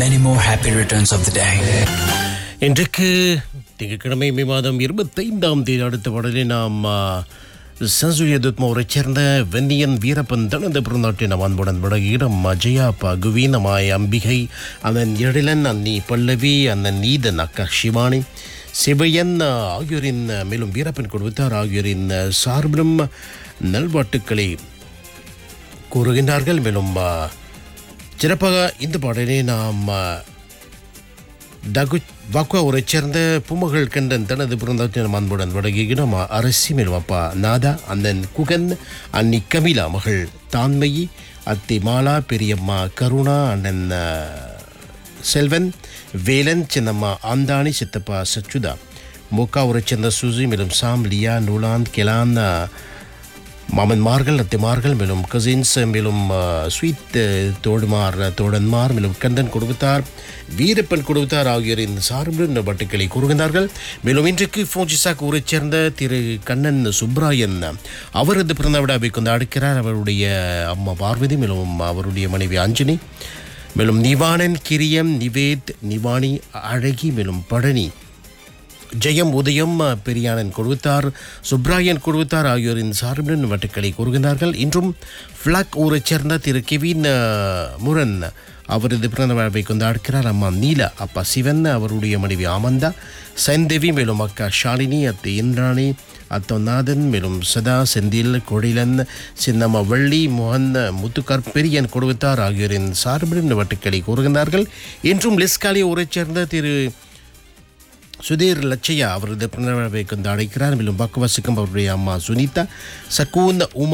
many more happy returns of the day. இன்றைக்கு திங்கட்கிழமை மே மாதம் இருபத்தைந்தாம் தேதி அடுத்த பாடலில் நாம் சசுரிய துத்மோரைச் சேர்ந்த வென்னியன் வீரப்பன் தனது பிறந்தாட்டை நாம் அன்புடன் விடகிடம் அஜயா பகுவீனமாய் அம்பிகை அதன் எழிலன் அன்னி பல்லவி அந்த நீதன் அக்கா சிவானி சிவையன் ஆகியோரின் மேலும் வீரப்பன் கொடுத்தார் ஆகியோரின் சார்பிலும் நல்வாட்டுக்களை கூறுகின்றார்கள் மேலும் ஆ, சிறப்பாக இந்த பாடலை நாம் ஆ, டகு வாக்குவாவரைச் சேர்ந்த புமகள் கண்டன் தனது பிறந்தாற்றின அன்புடன் வடகிடம் அரசி மேல்வாப்பா நாதா அண்ணன் குகன் அன்னி கமிலா மகள் தான்மயி அத்தி மாலா பெரியம்மா கருணா அண்ணன் அஹ், செல்வன் வேலன் சின்னம்மா ஆந்தானி சித்தப்பா சச்சுதா மூக்காவரைச் சேர்ந்த சுசி மேலும் சாம் லியா நூலாந்த் கெலான் அஹ், மாமன்மார்கள் அத்தைமார்கள் மேலும் கசின்ஸ் மேலும் அஹ், ஸ்வீட் அஹ், தோடுமார் அஹ், தோழன்மார் மேலும் கந்தன் கொடுத்தார் வீரப்பன் கொடுத்தார் ஆகியோரின் சார்பு இந்த பட்டுக்களை கூறுகின்றார்கள் மேலும் இன்றைக்கு ஃபோஜிசாக் ஊரைச் சேர்ந்த திரு கண்ணன் சுப்ராயன் அவரது பிறந்த விழாவை கொண்டாடுக்கிறார் அவருடைய அம்மா பார்வதி மேலும் அவருடைய மனைவி அஞ்சனி மேலும் நிவானன் கிரியம் நிவேத் நிவானி அழகி மேலும் பழனி ஜெயம் உதயம் பெரியானன் கொடுத்தார் சுப்ராயன் கொடுத்தார் ஆகியோரின் சார்புடன் வட்டுக்களை கூறுகின்றார்கள் இன்றும் ஃப்ளாக் ஊரைச் சேர்ந்த திரு கெவின் அஹ், முரன் அவரது பிறந்த வாழ்வை கொண்டாடுக்கிறார் அம்மா நீலா அப்பா சிவன் அவருடைய மனைவி ஆமந்தா சைந்தேவி மேலும் அக்கா ஷாலினி அத்தை இந்திராணி அத்தநாதன் மேலும் சதா செந்தில் கொடிலன் சின்னம்மா வள்ளி மோகன் முத்துக்கார் பெரியன் கொடுத்தார் ஆகியோரின் சார்புடன் வட்டுக்களை கூறுகின்றார்கள் இன்றும் லிஸ்காலி ஊரைச் சேர்ந்த திரு சுதீர் லட்சையா அவரது பிறந்தவை கொண்டு அழைக்கிறார் மேலும் பக்கவாசிக்கும் அவருடைய அம்மா சுனிதா சக்கூன் உமா